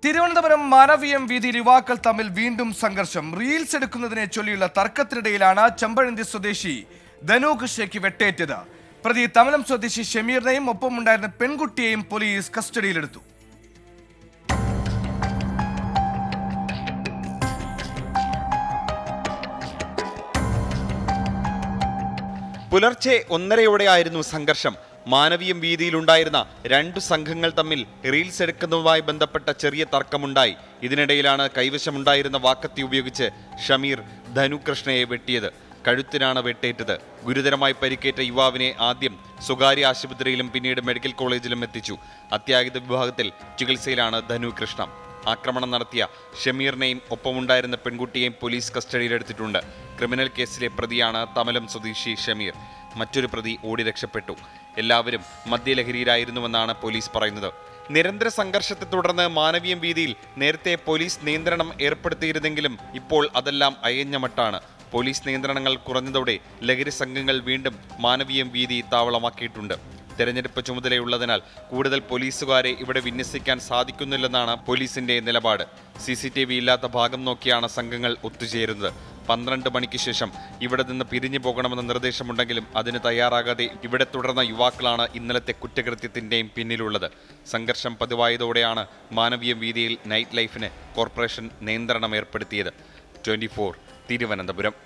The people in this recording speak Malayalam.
തിരുവനന്തപുരം മാനവീയം വീതിയിൽ യുവാക്കൾ തമ്മിൽ വീണ്ടും സംഘർഷം റീൽസ് എടുക്കുന്നതിനെ ചൊല്ലിയുള്ള തർക്കത്തിനിടയിലാണ് ചെമ്പഴന്തി സ്വദേശി ധനൂഖ് ഷേക്ക് വെട്ടേറ്റത് പ്രതി തമലം സ്വദേശി ഷമീറിനെയും ഒപ്പമുണ്ടായിരുന്ന പെൺകുട്ടിയെയും പോലീസ് കസ്റ്റഡിയിലെടുത്തു പുലർച്ചെ ഒന്നരയോടെയായിരുന്നു സംഘർഷം മാനവീയം വീതിയിലുണ്ടായിരുന്ന രണ്ടു സംഘങ്ങൾ തമ്മിൽ റീൽസ് എടുക്കുന്നതുമായി ബന്ധപ്പെട്ട ചെറിയ തർക്കമുണ്ടായി ഇതിനിടയിലാണ് കൈവശമുണ്ടായിരുന്ന വാക്കത്തി ഉപയോഗിച്ച് ഷമീർ ധനുകൃഷ്ണയെ വെട്ടിയത് കഴുത്തിനാണ് വെട്ടേറ്റത് ഗുരുതരമായി പരിക്കേറ്റ യുവാവിനെ ആദ്യം സ്വകാര്യ ആശുപത്രിയിലും പിന്നീട് മെഡിക്കൽ കോളേജിലും എത്തിച്ചു അത്യാഹിത വിഭാഗത്തിൽ ചികിത്സയിലാണ് ധനുകൃഷ്ണ ആക്രമണം നടത്തിയ ഷമീറിനെയും ഒപ്പമുണ്ടായിരുന്ന പെൺകുട്ടിയെയും പോലീസ് കസ്റ്റഡിയിലെടുത്തിട്ടുണ്ട് ക്രിമിനൽ കേസിലെ പ്രതിയാണ് തമലം സ്വദേശി ഷമീർ മറ്റൊരു പ്രതി ഓടി രക്ഷപ്പെട്ടു എല്ലാവരും മദ്യലഹരിയിലായിരുന്നുവെന്നാണ് പോലീസ് പറയുന്നത് നിരന്തര സംഘർഷത്തെ തുടർന്ന് മാനവീയം വീതിയിൽ നേരത്തെ പോലീസ് നിയന്ത്രണം ഏർപ്പെടുത്തിയിരുന്നെങ്കിലും ഇപ്പോൾ അതെല്ലാം അയഞ്ഞ മട്ടാണ് പോലീസ് നിയന്ത്രണങ്ങൾ കുറഞ്ഞതോടെ ലഹരി സംഘങ്ങൾ വീണ്ടും മാനവീയം വീതി താവളമാക്കിയിട്ടുണ്ട് തെരഞ്ഞെടുപ്പ് ചുമതലയുള്ളതിനാൽ കൂടുതൽ പോലീസുകാരെ ഇവിടെ വിന്യസിക്കാൻ സാധിക്കുന്നില്ലെന്നാണ് പോലീസിന്റെ നിലപാട് സി സി ടി വി ഇല്ലാത്ത ഭാഗം നോക്കിയാണ് സംഘങ്ങൾ ഒത്തുചേരുന്നത് പന്ത്രണ്ട് മണിക്ക് ശേഷം ഇവിടെ നിന്ന് പിരിഞ്ഞു പോകണമെന്ന നിർദ്ദേശമുണ്ടെങ്കിലും അതിന് തയ്യാറാകാതെ ഇവിടെ തുടർന്ന യുവാക്കളാണ് ഇന്നലത്തെ കുറ്റകൃത്യത്തിന്റെയും പിന്നിലുള്ളത് സംഘർഷം പതിവായതോടെയാണ് മാനവീയ വീതിയിൽ നൈറ്റ് ലൈഫിന് കോർപ്പറേഷൻ നിയന്ത്രണം ഏർപ്പെടുത്തിയത് ട്വന്റി തിരുവനന്തപുരം